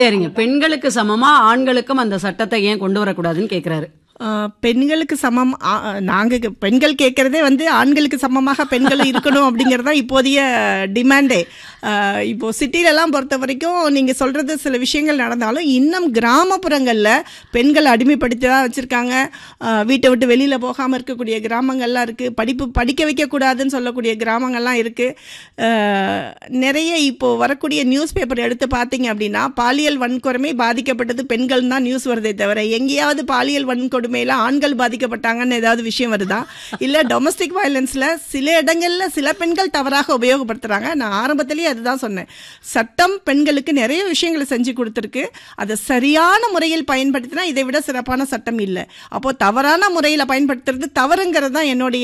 சரிங்க பெண்களுக்கு சமமா ஆண்களுக்கும் அந்த சட்டத்தை ஏன் கொண்டு வரக்கூடாதுன்னு கேக்குறாரு ஆஹ் பெண்களுக்கு சமம் ஆ- நாங்க கே- பெண்கள் கேட்கறதே வந்து ஆண்களுக்கு சமமாக பெண்கள் இருக்கணும் அப்படிங்கறது தான் இப்போதைய டிமாண்டே ஆஹ் இப்போ சிட்டிலெல்லாம் பொறுத்த வரைக்கும் நீங்க சொல்றது சில விஷயங்கள் நடந்தாலும் இன்னும் கிராமப்புறங்கள்ல பெண்கள் அடிமைப்படுத்தி தான் வச்சிருக்காங்க ஆஹ் வீட்டை விட்டு வெளியில போகாம இருக்கக்கூடிய கிராமங்கள்லாம் இருக்கு படிப்பு படிக்க வைக்க கூடாதுன்னு சொல்லக்கூடிய கிராமங்கள்லாம் இருக்கு ஆஹ் நிறைய இப்போ வரக்கூடிய நியூஸ் பேப்பர் எடுத்து பார்த்தீங்க அப்படின்னா பாலியல் வன்கொடுமை பாதிக்கப்பட்டது பெண்கள் தான் நியூஸ் வருதே தவிர எங்கேயாவது பாலியல் வன்கொடுமையில ஆண்கள் பாதிக்கப்பட்டாங்கன்னு ஏதாவது விஷயம் வருதா இல்ல டொமஸ்டிக் வயலன்ஸ்ல சில இடங்கள்ல சில பெண்கள் தவறாக உபயோகப்படுத்துறாங்க நான் ஆரம்பத்திலேயே அதுதான் சொன்னேன் சட்டம் பெண்களுக்கு நிறைய விஷயங்களை செஞ்சு கொடுத்துருக்கு அதை சரியான முறையில் பயன்படுத்தினா இதை விட சிறப்பான சட்டம் இல்லை அப்போ தவறான முறையில் பயன்படுத்துறது தவறுங்கிறது தான் என்னுடைய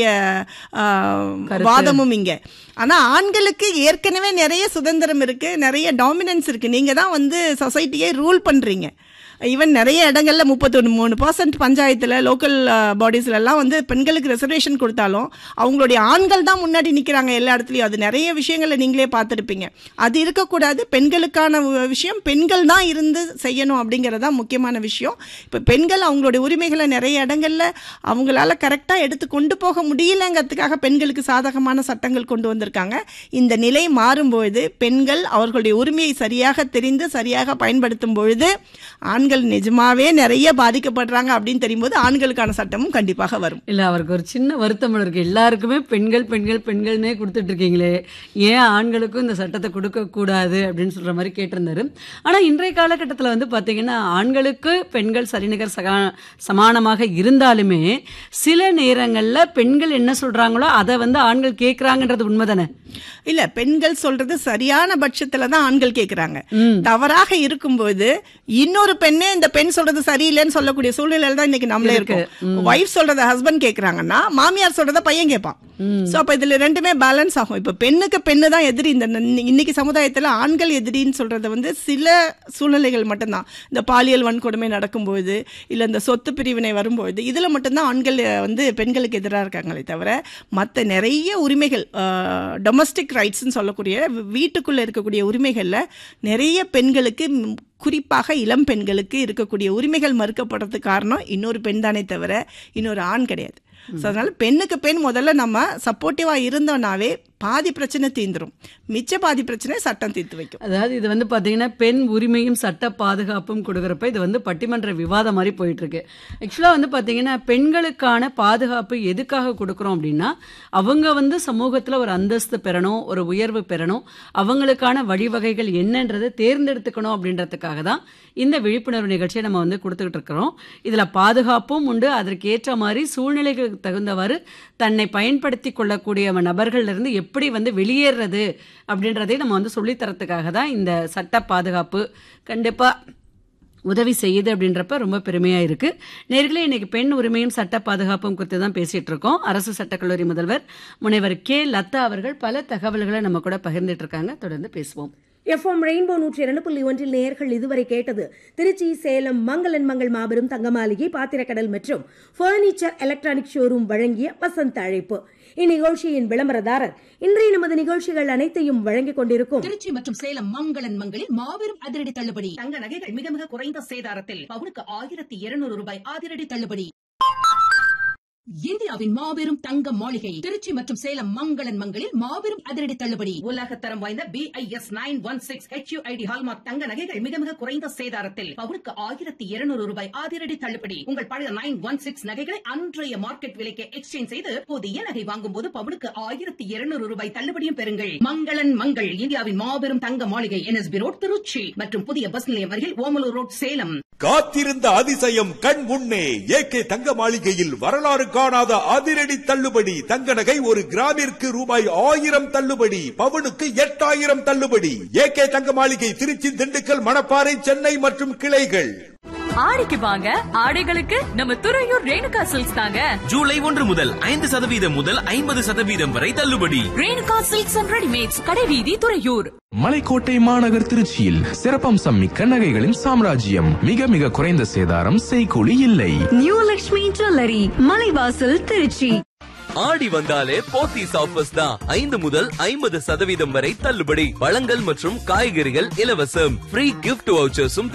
ஆஹ், வாதமும் இங்க ஆனா ஆண்களுக்கு ஏற்கனவே நிறைய சுதந்திரம் இருக்கு நிறைய டாமினன்ஸ் இருக்கு நீங்க தான் வந்து சொசைட்டியை ரூல் பண்றீங்க ஈவன் நிறைய இடங்கள்ல முப்பத்தொன்று மூணு பர்சன்ட் பஞ்சாயத்தில் லோக்கல் பாடிஸ்லலாம் வந்து பெண்களுக்கு ரிசர்வேஷன் கொடுத்தாலும் அவங்களுடைய ஆண்கள் தான் முன்னாடி நிற்கிறாங்க எல்லா இடத்துலையும் அது நிறைய விஷயங்களை நீங்களே பார்த்துருப்பீங்க அது இருக்கக்கூடாது பெண்களுக்கான வ- விஷயம் பெண்கள் தான் இருந்து செய்யணும் அப்படிங்கிறது தான் முக்கியமான விஷயம் இப்போ பெண்கள் அவங்களுடைய உரிமைகளை நிறைய இடங்கள்ல அவங்களால கரெக்டாக எடுத்து கொண்டு போக முடியலங்கிறதுக்காக பெண்களுக்கு சாதகமான சட்டங்கள் கொண்டு வந்திருக்காங்க இந்த நிலை மாறும்பொழுது பெண்கள் அவர்களுடைய உரிமையை சரியாக தெரிந்து சரியாக பயன்படுத்தும் பொழுது ஆண்கள் நிஜமாவே நிறைய பாதிக்கப்படுறாங்க அப்படின்னு தெரியும்போது ஆண்களுக்கான சட்டமும் கண்டிப்பாக வரும் இல்ல அவருக்கு ஒரு சின்ன வருத்தம் இருக்கு எல்லாருக்குமே பெண்கள் பெண்கள் பெண்கள்னே கொடுத்துட்டு இருக்கீங்களே ஏன் ஆண்களுக்கும் இந்த சட்டத்தை கொடுக்க கூடாது அப்படின்னு சொல்ற மாதிரி கேட்டிருந்தாரு ஆனா இன்றைய காலகட்டத்துல வந்து பாத்தீங்கன்னா ஆண்களுக்கு பெண்கள் சரிநிகர் சகா சமானமாக இருந்தாலுமே சில நேரங்கள்ல பெண்கள் என்ன சொல்றாங்களோ அதை வந்து ஆண்கள் கேக்குறாங்கன்றது உண்மைதானே இல்ல பெண்கள் சொல்றது சரியான பட்சத்துல தான் ஆண்கள் கேக்குறாங்க தவறாக இருக்கும்போது இன்னொரு பெண்ணே இந்த பெண் சொல்றது சரியில்லைன்னு சொல்லக்கூடிய சூழ்நிலையில தான் இன்னைக்கு நம்மளே இருக்கோம் ஒய்ஃப் சொல்றத ஹஸ்பண்ட் கேக்குறாங்கன்னா மாமியார் சொல்றத பையன் கேட்பான் சோ அப்ப இதுல ரெண்டுமே பேலன்ஸ் ஆகும் இப்ப பெண்ணுக்கு பெண்ணு தான் எதிரி இந்த ந- இன்னைக்கு சமுதாயத்துல ஆண்கள் எதிரின்னு சொல்றது வந்து சில சூழ்நிலைகள் மட்டும்தான் இந்த பாலியல் வன்கொடுமை நடக்கும்போது இல்ல இந்த சொத்து பிரிவினை வரும்போது இதுல மட்டும்தான் ஆண்கள் அஹ், வந்து பெண்களுக்கு எதிராக இருக்காங்களே தவிர மற்ற நிறைய உரிமைகள் டொமஸ்டிக் ரைட்ஸ்னு சொல்லக்கூடிய வீ- வீட்டுக்குள்ள இருக்கக்கூடிய உரிமைகள்ல நிறைய பெண்களுக்கு ம், குறிப்பாக இளம் பெண்களுக்கு இருக்கக்கூடிய உரிமைகள் மறுக்கப்படுறதுக்கு காரணம் இன்னொரு பெண் தானே தவிர இன்னொரு ஆண் கிடையாது ஸோ அதனால பெண்ணுக்கு பெண் முதல்ல நம்ம சப்போர்ட்டிவா இருந்தோம்னாவே பாதி பிரச்சனை தீந்துரும் மிச்ச பாதி பிரச்சனை சட்டம் தீர்த்து வைக்கும் அதாவது இது வந்து பாத்தீங்கன்னா பெண் உரிமையும் சட்ட பாதுகாப்பும் கொடுக்கறப்ப இது வந்து பட்டிமன்ற விவாதம் மாதிரி போயிட்டு இருக்கு ஆக்சுவலா வந்து பாத்தீங்கன்னா பெண்களுக்கான பாதுகாப்பு எதுக்காக கொடுக்கறோம் அப்படின்னா அவங்க வந்து சமூகத்துல ஒரு அந்தஸ்து பெறணும் ஒரு உயர்வு பெறணும் அவங்களுக்கான வழிவகைகள் என்னன்றதை தேர்ந்தெடுத்துக்கணும் அப்படின்றதுக்காக தான் இந்த விழிப்புணர்வு நிகழ்ச்சியை நம்ம வந்து கொடுத்துக்கிட்டு இருக்கிறோம் இதுல பாதுகாப்பும் உண்டு அதற்கு ஏற்ற மாதிரி சூழ்நிலைகளுக்கு தகுந்தவாறு தன்னை பயன்படுத்தி கொள்ளக்கூடிய நபர்கள்ல இருந்து எப்படி வந்து வெளியேறது அப்படின்றதை நம்ம வந்து சொல்லித் தரத்துக்காக தான் இந்த சட்ட பாதுகாப்பு கண்டிப்பா உதவி செய்யுது அப்படின்றப்ப ரொம்ப பெருமையா இருக்கு நேர்களே இன்னைக்கு பெண் உரிமையும் சட்ட பாதுகாப்பும் குறித்து தான் பேசிட்டு இருக்கோம் அரசு சட்டக்கல்லூரி முதல்வர் முனைவர் கே லதா அவர்கள் பல தகவல்களை நம்ம கூட பகிர்ந்துட்டு இருக்காங்க தொடர்ந்து பேசுவோம் எஃப்எம் ரெயின்போ நூற்றி இரண்டு புள்ளி ஒன்றில் நேயர்கள் இதுவரை கேட்டது திருச்சி சேலம் மங்களன் மங்கள் மாபெரும் தங்கமாளிகை பாத்திரக்கடல் மற்றும் பர்னிச்சர் எலக்ட்ரானிக் ஷோரூம் வழங்கிய வசந்த அழைப்பு இந்நிகழ்ச்சியின் விளம்பரதாரர் இன்றைய நமது நிகழ்ச்சிகள் அனைத்தையும் வழங்கிக் கொண்டிருக்கும் திருச்சி மற்றும் சேலம் மங்களன் மங்களில் மாபெரும் அதிரடி தள்ளுபடி தங்க நகைகள் மிக மிக குறைந்த சேதாரத்தில் பவுனுக்கு ஆயிரத்தி இருநூறு ரூபாய் அதிரடி தள்ளுபடி இந்தியாவின் மாபெரும் தங்க மாளிகை திருச்சி மற்றும் சேலம் மங்களன் மங்களில் மாபெரும் அதிரடி தள்ளுபடி உலகத்தரம் வாய்ந்த B I S nine one six H U I D hallmark தங்க நகைகள் மிக மிக குறைந்த சேதாரத்தில் பவுனுக்கு ஆயிரத்தி இருநூறு ரூபாய் அதிரடி தள்ளுபடி உங்கள் பழைய நைன் ஒன் சிக்ஸ் நகைகளை அன்றைய மார்க்கெட் விலைக்கு எக்ஸ்சேஞ்ச் செய்து புதிய நகை வாங்கும் போது பவுனுக்கு ஆயிரத்தி இருநூறு ரூபாய் தள்ளுபடியும் பெறுங்கள் மங்களன் மங்கள் இந்தியாவின் மாபெரும் தங்க மாளிகை என்எஸ்பி ரோட் திருச்சி மற்றும் புதிய பஸ் நிலையம் அருகில் ஓமலூர் ரோட் சேலம் காத்திருந்த அதிசயம் கண் முன்னே ஏகே தங்க மாளிகையில் வரலாறு காணாத அதிரடி தள்ளுபடி தங்க நகை ஒரு கிராமிற்கு ரூபாய் ஆயிரம் தள்ளுபடி பவுனுக்கு எட்டாயிரம் தள்ளுபடி ஏகே தங்க மாளிகை திருச்சி திண்டுக்கல் மணப்பாறை சென்னை மற்றும் கிளைகள் ஆடிக்கு வாங்க ஆடைகளுக்கு நம்ம துறையூர் ரேணுகா சில்க்ஸ் தாங்க ஜூலை ஒன்று முதல் ஐந்து சதவீதம் முதல் ஐம்பது சதவீதம் வரை தள்ளுபடி ரேணுகா சில்க்ஸ் அண்ட் ரெடிமேட்ஸ் கடைவீதி துறையூர் மலைக்கோட்டை மாநகர் திருச்சியில் சிறப்பம்சம் மிக்க நகைகளின் சாம்ராஜ்யம் மிக மிக குறைந்த சேதாரம் செய்கூலி இல்லை நியூ லக்ஷ்மி ஜுவல்லரி மலைவாசல் திருச்சி ஆடி வந்தாலே போத்தீஸ் ஆஃபர்ஸ் தான் ஐந்து முதல் ஐம்பது சதவீதம் வரை தள்ளுபடி பழங்கள் மற்றும் காய்கறிகள் இலவசம் ஃப்ரீ கிஃப்ட் வவுச்சர்ஸும்